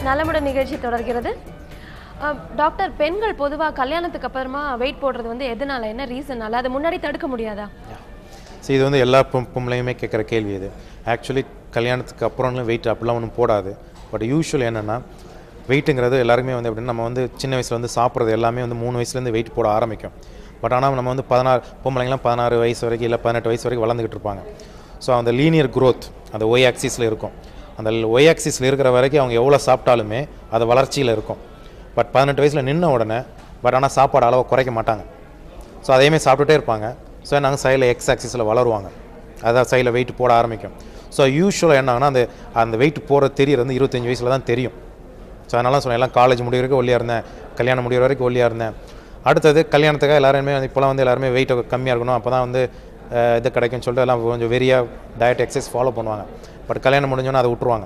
நலமுடன் நிகழ்ச்சி தொடர்கிறது அஹ், டாக்டர் பெண்கள் பொதுவாக கல்யாணத்துக்கு அப்புறமா வெயிட் போடுறது வந்து எதனால என்ன ரீசனால அது முன்னாடி தடுக்க முடியாதா ஸோ இது வந்து எல்லா பொம் பொம்பளையுமே கேட்குற கேள்வி இது ஆக்சுவலி கல்யாணத்துக்கு அப்புறம்லாம் வெயிட் அப்படிலாம் ஒன்றும் போடாது பட் யூஷுவல் என்னென்னா வெயிட்டுங்கிறது எல்லாருமே வந்து எப்படின்னா நம்ம வந்து சின்ன வயசில் வந்து சாப்பிட்றது எல்லாமே வந்து மூணு வயசுலேருந்து வெயிட் போட ஆரம்பிக்கும் பட் ஆனால் நம்ம வந்து பதினாறு பொம்பளைங்களாம் பதினாறு வயசு வரைக்கும் இல்லை பதினெட்டு வயசு வரைக்கும் வளர்ந்துக்கிட்டு இருப்பாங்க ஸோ அந்த லீனியர் growth அந்த ஒய் ஆக்சிஸில் இருக்கும் அந்த ஒய் ஆக்சிஸில் இருக்கிற வரைக்கும் அவங்க எவ்வளோ சாப்பிட்டாலுமே அது வளர்ச்சியில் இருக்கும் பட் பதினெட்டு வயசில் நின்ன உடனே பட் ஆனால் சாப்பாடு அளவை குறைக்க மாட்டாங்க ஸோ அதையுமே சாப்பிட்டுட்டே இருப்பாங்க ஸோ நாங்கள் சைடில் எக்ஸ் ஆக்சிஸில் வளருவாங்க அதான் சைடில் வெயிட் போட ஆரம்பிக்கும் ஸோ யூஸ்வலாக என்ன ஆகுனா அந்த அந்த வெயிட் போகிற தெரியறது வந்து இருபத்தஞ்சி வயசில் தான் தெரியும் ஸோ அதனால சொன்னேன் எல்லாம் காலேஜ் முடிய வரைக்கும் ஒல்லியாக இருந்தேன் கல்யாணம் முடிகிற வரைக்கும் ஒல்லியாக இருந்தேன் அடுத்தது கல்யாணத்துக்காக எல்லாருமே வந்து இப்போலாம் வந்து எல்லாருமே வெயிட் கம்மியாக இருக்கணும் அப்போ தான் வந்து அஹ், இது கிடைக்கும்னு சொல்லிட்டு எல்லாம் கொஞ்சம் வெறியாக டயட் எக்ஸசைஸ் ஃபாலோ பண்ணுவாங்க பட் கல்யாணம் முடிஞ்சோன்னே அதை விட்ருவாங்க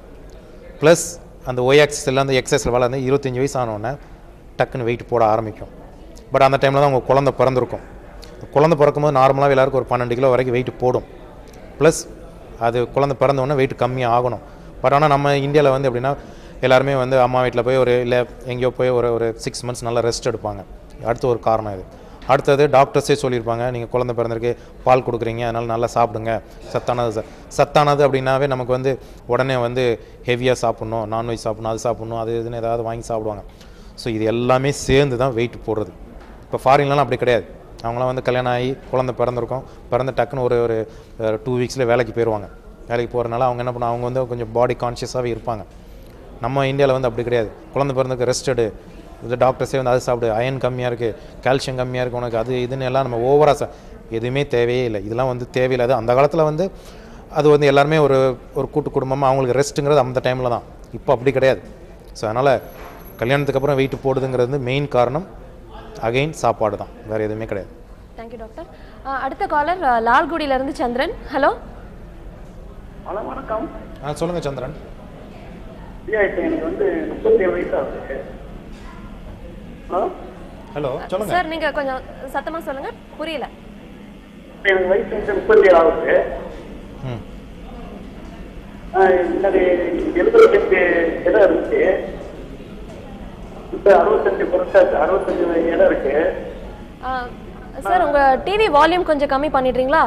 ப்ளஸ் அந்த ஒய் ஆக்சிஸ் எல்லாம் அந்த எக்ஸசைஸில் வளர்ந்து இருபத்தஞ்சி வயசு ஆனோடனே டக்குன்னு வெயிட் போட ஆரம்பிக்கும் பட் அந்த டைமில் தான் உங்கள் குழந்தை பிறந்திருக்கும் குழந்தை பிறக்கும்போது நார்மலாக எல்லாருக்கும் ஒரு பன்னெண்டு கிலோ வரைக்கும் வெயிட் போடும் ப்ளஸ் அது குழந்தை பிறந்த உடனே வெயிட் கம்மியாக ஆகணும் பட் ஆனால் நம்ம இந்தியாவில் வந்து எப்படின்னா எல்லாருமே வந்து அம்மா வீட்டில் போய் ஒரு இல்லை எங்கேயோ போய் ஒரு ஒரு சிக்ஸ் மந்த்ஸ் நல்லா ரெஸ்ட் எடுப்பாங்க அடுத்த ஒரு காரணம் இது அடுத்தது டாக்டர்ஸே சொல்லியிருப்பாங்க நீங்கள் குழந்தை பிறந்திருக்கு பால் கொடுக்குறீங்க அதனால் நல்லா சாப்பிடுங்க சத்தானது ச- சத்தானது அப்படின்னாவே நமக்கு வந்து உடனே வந்து ஹெவியாக சாப்பிட்ணும் நான்வெஜ் சாப்பிட்ணும் அது சாப்பிட்ணும் அது இதுன்னு ஏதாவது வாங்கி சாப்பிடுவாங்க ஸோ இது எல்லாமே சேர்ந்து தான் வெயிட் போடுறது இப்போ ஃபாரின்லலாம் அப்படி கிடையாது அவங்களாம் வந்து கல்யாணம் ஆகி குழந்தை பிறந்திருக்கும் பிறந்த டக்குன்னு ஒரு ஒரு டூ வீக்ஸில் வேலைக்கு போயிடுவாங்க வேலைக்கு போகிறனால அவங்க என்ன பண்ணுவாங்க அவங்க வந்து கொஞ்சம் பாடி கான்ஷியஸாகவே இருப்பாங்க நம்ம இந்தியாவில் வந்து அப்படி கிடையாது குழந்தை பிறந்ததுக்கு ரெஸ்ட் எடு இது டாக்டர்ஸே வந்து அது சாப்பிடு அயன் கம்மியாக இருக்குது கால்சியம் கம்மியாக இருக்குது உனக்கு அது இதுன்னு எல்லாம் நம்ம ஓவராக சா எதுவுமே தேவையே இல்லை இதெல்லாம் வந்து தேவையில்லாது அந்த காலத்தில் வந்து அது வந்து எல்லாருமே ஒரு ஒரு கூட்டு குடும்பமாக அவங்களுக்கு ரெஸ்ட்டுங்கிறது அந்த டைமில் தான் இப்போ அப்படி கிடையாது ஸோ அதனால் கல்யாணத்துக்கு அப்புறம் வெயிட் போடுதுங்கிறது வந்து மெயின் காரணம் அகைன் சாப்பாடு தான் வேறு எதுவுமே கிடையாது தேங்க்யூ டாக்டர் அஹ், அடுத்த காலர் லால்குடியில இருந்து சந்திரன் ஹலோ ஹலோ வணக்கம் ஆ சொல்லுங்கள் சந்திரன் ஐயா இப்போ எனக்கு வந்து முப்பத்தேழு வயசு ஆகுது ஹலோ ஹலோ சொல்லுங்கள் சார் நீங்க கொஞ்சம் சத்தமா சொல்லுங்க புரியல இப்போ எனக்கு வயசு வந்து முப்பத்தேழு ஆகுது ம் ஆஹ் முன்னாடி எழுபத்தெட்டு இடம் இருந்துச்சு இப்போ அறுபத்தஞ்சு குறைச்சாச்சு அறுபத்தஞ்சு இடம் இருக்கு அஹ், சார் உங்க டிவி வால்யூம் கொஞ்சம் கம்மி பண்ணிடுறீங்களா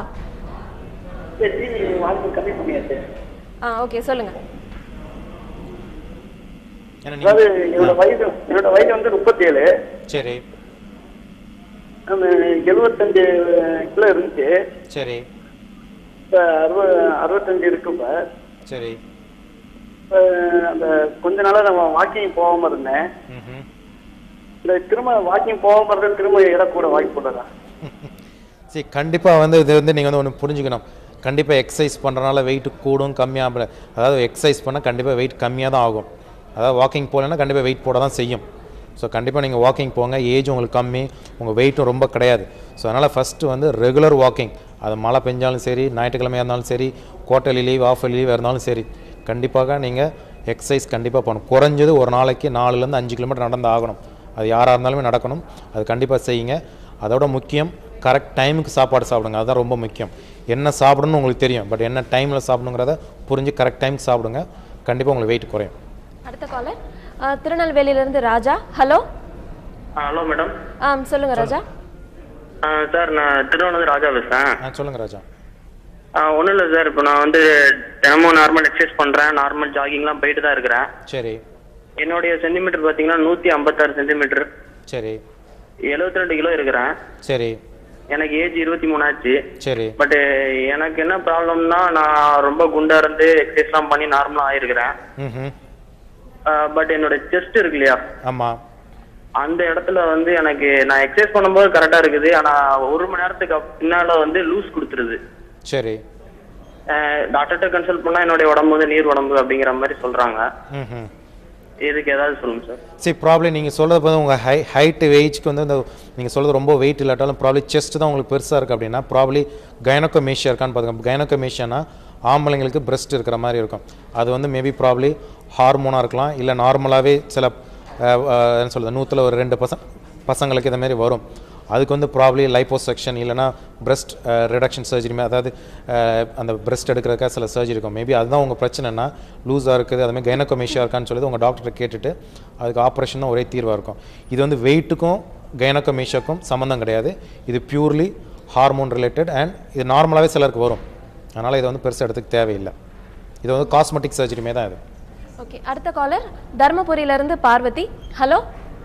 டிவி வாங்கி கம்மி பண்ணியாச்சு ஆ ஓகே சொல்லுங்க ஏன்னா அதாவது நீங்க- என்னோட வயது என்னோட வயது வந்து முப்பத்தேழு சரி அந்த எழுபத்தஞ்சு கிலோ இருந்துச்சு சரி இப்போ அறுப அறுபத்தஞ்சு இருக்கு இப்போ சரி இப்போ அந்த கொஞ்ச நாளாக நான் வாக்கிங் போகாம இருந்தேன் ம் இந்த திரும்ப வாக்கிங் போகாம இருந்தேன் திரும்ப இடம் கூட வாங்கி போடுறா சரி கண்டிப்பாக வந்து இது வந்து நீங்கள் வந்து ஒன்று புரிஞ்சுக்கணும் கண்டிப்பாக எக்ஸசைஸ் பண்ணுறனால வெயிட் கூடும் கம்மியாக அதாவது எக்ஸசைஸ் பண்ணால் கண்டிப்பாக வெயிட் கம்மியாக தான் ஆகும் அதாவது வாக்கிங் போகலன்னா கண்டிப்பாக வெயிட் போட தான் செய்யும் ஸோ கண்டிப்பாக நீங்கள் வாக்கிங் போங்க ஏஜ் உங்களுக்கு கம்மி உங்கள் வெயிட்டும் ரொம்ப கிடையாது ஸோ அதனால் ஃபஸ்ட்டு வந்து ரெகுலர் வாக்கிங் அது மழை பெஞ்சாலும் சரி ஞாயிற்றுக்கிழமையாக இருந்தாலும் சரி குவார்ட்டர்லி லீவ் ஆஃப் லீவ் இருந்தாலும் சரி கண்டிப்பாக நீங்கள் எக்ஸசைஸ் கண்டிப்பாக பண்ணணும் குறைஞ்சது ஒரு நாளைக்கு நாலுலேருந்து அஞ்சு கிலோமீட்டர் நடந்து ஆகணும் அது யாராக இருந்தாலுமே நடக்கணும் அது கண்டிப்பாக செய்யுங்க அதோட முக்கியம் கரெக்ட் டைமுக்கு சாப்பாடு சாப்பிடுங்க அதுதான் ரொம்ப முக்கியம் என்ன சாப்பிடணும்னு உங்களுக்கு தெரியும் பட் என்ன டைமில் சாப்பிடணுங்கிறத புரிஞ்சு கரெக்ட் டைமுக்கு சாப்பிடுங்க கண்டிப்பாக உங்களுக்கு வெயிட் குறையும் அடுத்த காலர் திருநெல்வேலியில இருந்து ராஜா ஹலோ ஹலோ மேடம் ஆ சொல்லுங்க ராஜா சார் நான் திருவண்ணாமலை ராஜா பேசுகிறேன் ஆ சொல்லுங்கள் ராஜா ஒன்றும் இல்லை சார் இப்போ நான் வந்து தினமும் நார்மல் எக்ஸசைஸ் பண்ணுறேன் நார்மல் ஜாகிங்லாம் போயிட்டு தான் இருக்கிறேன் சரி என்னுடைய சென்டிமீட்டர் பார்த்தீங்கன்னா நூற்றி ஐம்பத்தாறு சென்டிமீட்டர் சரி எழுபத்தி ரெண்டு கிலோ இருக்கிறேன் சரி எனக்கு ஏஜ் இருபத்தி மூணாச்சு சரி பட் எனக்கு என்ன ப்ராப்ளம்னா நான் ரொம்ப குண்டா இருந்து எக்ஸசைஸ்லாம் பண்ணி நார்மலாக ஆயிருக்கிறேன் ம் பட் என்னோட செஸ்ட் இருக்கு இல்லையா ஆமாம் அந்த இடத்துல வந்து எனக்கு நான் எக்ஸசைஸ் பண்ணும்போது கரெக்டாக இருக்குது ஆனால் ஒரு மணி நேரத்துக்கு அப்~ பின்னால வந்து லூஸ் கொடுத்துருது சரி டாக்டர்கிட்ட கன்சல்ட் பண்ணா என்னுடைய உடம்பு வந்து நீர் உடம்பு அப்படிங்கிற மாதிரி சொல்றாங்க ம் இதுக்கு ஏதாவது சொல்லுங்க சார் சரி ப்ராப்ளம் நீங்கள் சொல்கிறது வந்து உங்கள் ஹை ஹைட்டு வெயிட்க்கு வந்து இந்த நீங்கள் சொல்கிறது ரொம்ப வெயிட் இல்லாட்டாலும் ப்ராப்ளி செஸ்ட் தான் உங்களுக்கு பெருசாக இருக்குது அப்படின்னா ப்ராப்ளி கைனோகமேஷியா இருக்கான்னு பார்த்துங்க கைனோகமேஷியானா ஆம்பளைங்களுக்கு பிரஸ்ட் இருக்கிற மாதிரி இருக்கும் அது வந்து மேபி ப்ராப்ளி ஹார்மோனாக இருக்கலாம் இல்லை நார்மலாகவே சில அஹ், அஹ், என்ன சொல்கிறது நூற்றில் ஒரு ரெண்டு பசங்க பசங்களுக்கு இந்த மாதிரி வரும் அதுக்கு வந்து ப்ராப்ளி லைப்போசெக்ஷன் இல்லைனா பிரஸ்ட் ரிடக்ஷன் சர்ஜரி அதாவது அஹ், அந்த பிரஸ்ட் எடுக்கிறதுக்காக சில சர்ஜரி இருக்கும் மேபி அதுதான் உங்கள் பிரச்சனைனா லூஸாக இருக்குது அதுமாதிரி கைனக்கோமேஷியா இருக்கான்னு சொல்லி உங்கள் டாக்டரை கேட்டுட்டு அதுக்கு ஆப்ரேஷன் தான் ஒரே தீர்வாக இருக்கும் இது வந்து வெயிட்டுக்கும் கைனக்கோமேஷியாக்கும் சம்மந்தம் கிடையாது இது பியூர்லி ஹார்மோன் ரிலேட்டட் அண்ட் இது நார்மலாகவே சிலருக்கு வரும் அதனால் இதை வந்து பெருசாக எடுத்துக்க தேவையில்லை இது வந்து காஸ்மெட்டிக் சர்ஜரிமே தான் இது ஓகே அடுத்த காலர் தர்மபுரியிலேருந்து Parvathi hello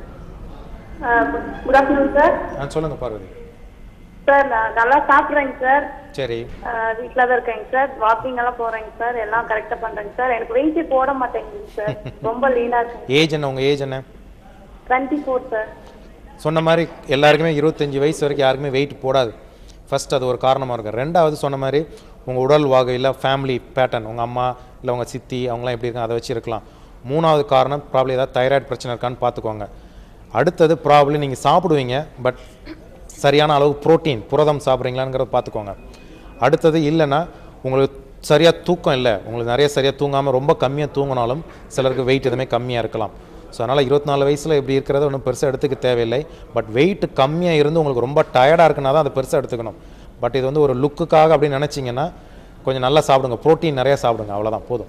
good afternoon sir ஆ சொல்லுங்கள் பார்வதி சார் நான் நல்லா சாப்பிட்றேங்க சார் சரி வீட்டில் தான் இருக்கேங்க சார் வாக்கிங் எல்லாம் போகிறேங்க சார் எல்லாம் கரெக்டாக பண்ணுறேங்க சார் எனக்கு வெயிட் போட மாட்டேங்குது சார் ரொம்ப லீனாக இருக்குங்க ஏஜ் என்ன உங்கள் ஏஜ் என்ன டுவெண்ட்டி ஃபோர் சார் சொன்ன மாதிரி எல்லாருக்குமே இருபத்தஞ்சி வயசு வரைக்கும் யாருக்குமே வெயிட் போடாது ஃபர்ஸ்ட் அது ஒரு காரணமாக இருக்கும் ரெண்டாவது சொன்ன மாதிரி உங்கள் உடல் வாகு இல்லை ஃபேமிலி பேட்டர்ன் உங்கள் அம்மா இல்லை உங்கள் சித்தி அவங்களாம் எப்படி இருக்காங்க அதை வச்சு இருக்கலாம் மூணாவது காரணம் ப்ராப்ளம் ஏதாவது தைராய்டு பிரச்சனை இருக்கான்னு பார்த்துக்கோங்க அடுத்தது ப்ராப்ளம் நீங்கள் சாப்பிடுவீங்க பட் சரியான அளவு புரோட்டீன் புரதம் சாப்பிட்றீங்களாங்கிறத பார்த்துக்கோங்க அடுத்தது இல்லைன்னா உங்களுக்கு சரியாக தூக்கம் இல்லை உங்களுக்கு நிறைய சரியாக தூங்காமல் ரொம்ப கம்மியாக தூங்கினாலும் சிலருக்கு வெயிட் எதுவுமே கம்மியாக இருக்கலாம் ஸோ அதனால் இருபத்தி நாலு வயசில் இப்படி இருக்கிறத ஒன்றும் பெருசாக எடுத்துக்க தேவையில்லை பட் வெயிட் கம்மியாக இருந்து உங்களுக்கு ரொம்ப டயர்டாக இருக்குன்னா தான் அதை பெருசாக எடுத்துக்கணும் பட் இது வந்து ஒரு லுக்குக்காக அப்படின்னு நினச்சிங்கன்னா கொஞ்சம் நல்லா சாப்பிடுங்க புரோட்டீன் நிறையா சாப்பிடுங்க அவ்வளோதான் போதும்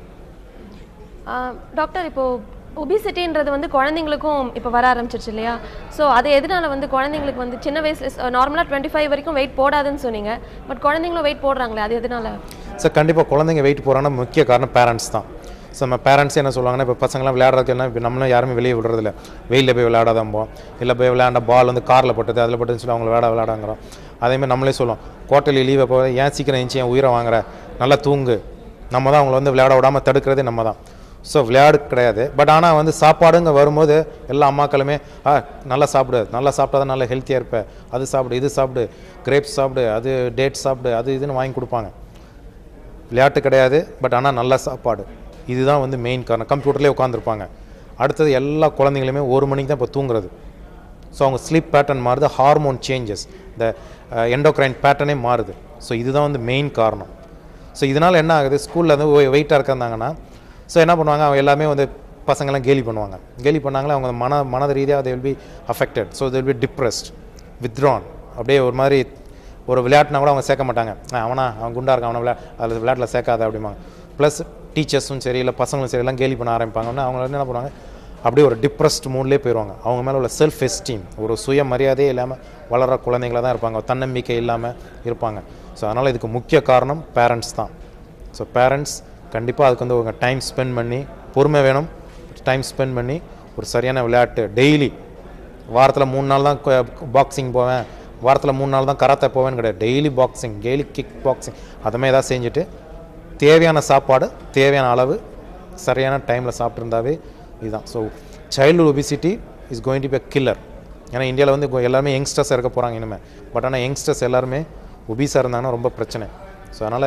டாக்டர் இப்போ ஒபிசிட்டின்றது வந்து குழந்தைங்களுக்கும் இப்போ வர ஆரம்பிச்சிருச்சு இல்லையா ஸோ அது எதனால வந்து குழந்தைங்களுக்கு வந்து சின்ன வயசுல நார்மலாக டுவெண்ட்டி ஃபைவ் வரைக்கும் வெயிட் போடாதுன்னு சொன்னீங்க பட் குழந்தைங்களும் வெயிட் போடுறாங்களே அது எதனால சார் கண்டிப்பாக குழந்தைங்க வெயிட் போகிறாங்கன்னா முக்கிய காரணம் பேரண்ட்ஸ் தான் ஸோ நம்ம பேரண்ட்ஸ் என்ன சொல்லுவாங்கன்னா இப்போ பசங்களாம் விளையாடுறதுக்கு என்ன இப்போ நம்மளும் யாருமே வெளியே விடுறதில்ல வெயிலில் போய் விளையாடாதம்போ இல்லை போய் விளையாண்ட பால் வந்து காரில் போட்டது அதில் போட்டுன்னு சொல்லி அவங்க விளையாட விளையாடாங்கிறோம் அதேமாதிரி நம்மளே சொல்லுவோம் குவார்ட்டர்லி லீவை போய் ஏன் சீக்கிரம் எழுந்துச்சி என் உயிரை வாங்குற நல்லா தூங்கு நம்ம தான் அவங்கள வந்து விளையாட விடாமல் தடுக்கிறதே நம்ம தான் ஸோ விளையாடு கிடையாது பட் ஆனால் வந்து சாப்பாடுங்க வரும்போது எல்லா அம்மாக்களுமே ஆ நல்லா சாப்பிடு நல்லா சாப்பிட்டா தான் நல்லா ஹெல்த்தியாக இருப்ப அது சாப்பிடு இது சாப்பிடு கிரேப்ஸ் சாப்பிடு அது டேட் சாப்பிடு அது இதுன்னு வாங்கி கொடுப்பாங்க விளையாட்டு கிடையாது பட் ஆனால் நல்ல சாப்பாடு இதுதான் வந்து மெயின் காரணம் கம்ப்யூட்டர்லேயே உட்காந்துருப்பாங்க அடுத்தது எல்லா குழந்தைங்களுமே ஒரு மணிக்கு தான் இப்போ தூங்குறது ஸோ அவங்க ஸ்லீப் பேட்டர்ன் மாறுது ஹார்மோன் சேஞ்சஸ் இந்த எண்டோக்ரைன் பேட்டர்னே மாறுது ஸோ இதுதான் வந்து மெயின் காரணம் ஸோ இதனால் என்ன ஆகுது ஸ்கூலில் வந்து வெயிட்டாக இருக்காங்கன்னா ஸோ என்ன பண்ணுவாங்க அவங்க எல்லாமே வந்து பசங்கள்லாம் கேலி பண்ணுவாங்க கேலி பண்ணாங்களே அவங்க மன மனத ரீதியாக they will be affected so they will be depressed withdrawn அப்படியே ஒரு மாதிரி ஒரு விளையாட்டுனா கூட அவங்க சேர்க்க மாட்டாங்க "ஆ, அவனா அவன் குண்டா இருக்கான் அவனை விளையா அதில் விளையாட்டில் சேர்க்காத அப்படிம்பாங்க ப்ளஸ் டீச்சர்ஸும் சரி இல்லை பசங்களும் சரி எல்லாம் கேலி பண்ண ஆரம்பிப்பாங்கன்னா அவங்க வந்து என்ன பண்ணுவாங்க அப்படியே ஒரு டிப்ரெஸ்ட் மூட்லேயே போயிடுவாங்க அவங்க மேலே உள்ள செல்ஃப் எஸ்டீம் ஒரு சுய மரியாதையே இல்லாமல் வளர்கிற குழந்தைங்களா தான் இருப்பாங்க தன்னம்பிக்கை இல்லாமல் இருப்பாங்க ஸோ அதனால் இதுக்கு முக்கிய காரணம் பேரண்ட்ஸ் தான் ஸோ பேரண்ட்ஸ் கண்டிப்பாக அதுக்கு வந்து உங்கள் டைம் ஸ்பெண்ட் பண்ணி பொறுமை வேணும் டைம் ஸ்பெண்ட் பண்ணி ஒரு சரியான விளையாட்டு டெய்லி வாரத்தில் மூணு நாள் தான் பாக்ஸிங் போவேன் வாரத்தில் மூணு நாள் தான் கராத்தே போவேன்னு கிடையாது daily boxing daily kick boxing அதை மாதிரி ஏதாவது செஞ்சுட்டு தேவையான சாப்பாடு தேவையான அளவு சரியான டைமில் சாப்பிட்ருந்தாவே இதுதான் so child obesity is going to be killer ஏன்னா இந்தியாவில் வந்து இப்போ எல்லாருமே யங்ஸ்டர்ஸ் இருக்க போகிறாங்க இனிமேல் பட் ஆனால் யங்ஸ்டர்ஸ் எல்லாருமே ஒபீஸாக இருந்தாங்கன்னா ரொம்ப பிரச்சனை ஸோ அதனால்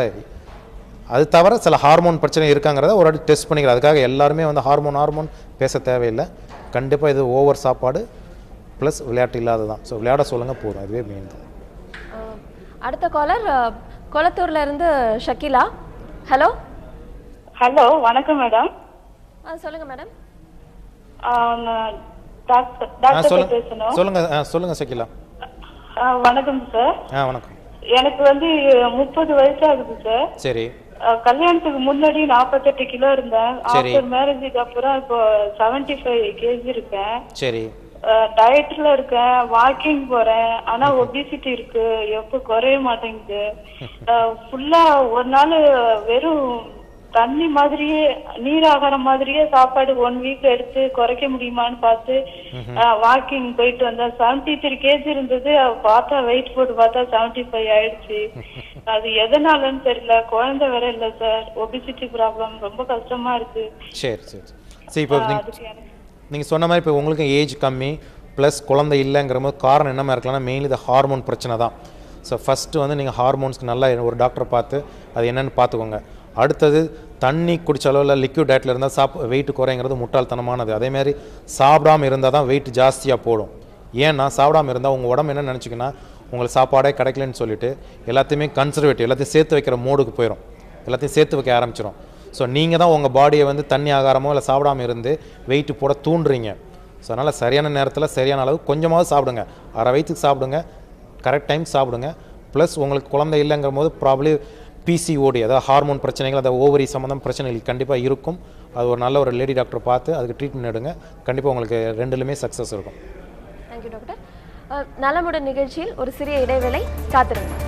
அது தவிர சில ஹார்மோன் பிரச்சனை இருக்காங்கிறத ஒரு வாட்டி டெஸ்ட் பண்ணிக்கலாம் அதுக்காக எல்லாருமே வந்து ஹார்மோன் ஹார்மோன் பேச தேவையில்லை கண்டிப்பாக இது ஓவர் சாப்பாடு ப்ளஸ் விளையாட்டு இல்லாதது தான் ஸோ விளையாட சொல்லுங்கள் போதும் அதுவே மெயின் தான் ஆஹ் அடுத்த காலர் கொளத்தூர்ல இருந்து ஷக்கிலா ஹலோ ஹலோ வணக்கம் மேடம் ஆ சொல்லுங்க மேடம் டாக்டர் ஆ டாக்டர் சொல்லுங்க பேசணும் சொல்லுங்கள் ஆ சொல்லுங்கள் சக்கிலா ஆ, வணக்கம் சார் ஆ வணக்கம் எனக்கு வந்து முப்பது வயசு ஆகுது சார் சரி அஹ் கல்யாணத்துக்கு முன்னாடி நாற்பத்தெட்டு கிலோ இருந்தேன் சரி. ஆஃப்டர் மேரேஜுக்கு அப்புறம் இப்போ செவன்டி ஃபைவ் கேஜி இருக்கேன் சரி டயட்ல இருக்கேன் வாக்கிங் போறேன் ஆனா ஒபிசிட்டி இருக்கு எப்போ குறைய மாட்டேங்குது ஃபுல்லா ஒரு நாள் வெறும் தண்ணி மாதிரியே நீர் ஆகாரம் மாதிரியே சாப்பாடு ஒன் வீக் எடுத்து குறைக்க முடியுமான்னு பார்த்து வாக்கிங் போயிட்டு வந்தேன் செவன்டி த்ரீ கேஜி இருந்தது பார்த்தா வெயிட் போட்டு பார்த்தா செவன்டி ஃபைவ் ஆயிடுச்சு அது எதனாலன்னு தெரியல குழந்தை வேற இல்ல சார் ஒபிசிட்டி ப்ராப்ளம் ரொம்ப கஷ்டமா இருக்கு சரி சரி சரி இப்போ நீங்கள் அதுக்கு எனக்கு நீங்கள் சொன்ன மாதிரி இப்போ உங்களுக்கு ஏஜ் கம்மி ப்ளஸ் குழந்தை இல்லைங்கிற போது காரணம் என்னமா இருக்கலாம்னா மெயின்லி இது ஹார்மோன் பிரச்சனை தான் ஸோ ஃபஸ்ட்டு வந்து நீங்கள் ஹார்மோன்ஸ்க்கு நல்லா ஒரு டாக்டரை பார்த்து அது என்னன்னு பார்த்துக்கோங்க அடுத்தது தண்ணி குடிச்ச அளவில் லிக்விட் டயட்டில் இருந்தால் சாப் வெயிட் குறைங்கிறது முட்டாள்தனமானது அதேமாதிரி சாப்பிடாம இருந்தால் தான் வெயிட் ஜாஸ்தியாக போடும் ஏன்னா சாப்பிடாம இருந்தால் உங்கள் உடம்பு என்ன நினச்சிங்கன்னா உங்களுக்கு சாப்பாடே கிடைக்கலன்னு சொல்லிட்டு எல்லாத்தையுமே கன்சர்வேட்டிவ் எல்லாத்தையும் சேர்த்து வைக்கிற மோடுக்கு போயிடும் எல்லாத்தையும் சேர்த்து வைக்க ஆரம்பிச்சிடும் ஸோ நீங்கள் தான் உங்கள் பாடியை வந்து தண்ணி ஆகாரமோ இல்லை சாப்பிடாம இருந்து வெயிட் போட தூண்டுறீங்க ஸோ அதனால் சரியான நேரத்தில் சரியான அளவு கொஞ்சமாவது சாப்பிடுங்க அரை வயிற்றுக்கு சாப்பிடுங்க கரெக்ட் டைம் சாப்பிடுங்க ப்ளஸ் உங்களுக்கு குழந்தை இல்லைங்கிற போது ப்ராப்ளி பிசிஓடி அதாவது ஹார்மோன் பிரச்சனைகள் அந்த ஓவரி சம்மந்தம் பிரச்சனைகள் கண்டிப்பாக இருக்கும் அது ஒரு நல்ல ஒரு லேடி டாக்டர் பார்த்து அதுக்கு ட்ரீட்மெண்ட் எடுங்க கண்டிப்பாக உங்களுக்கு ரெண்டுலையுமே சக்ஸஸ் இருக்கும் தேங்க்யூ டாக்டர் அஹ், நலமுடன் நிகழ்ச்சியில் ஒரு சிறிய இடைவேளை காத்திருங்க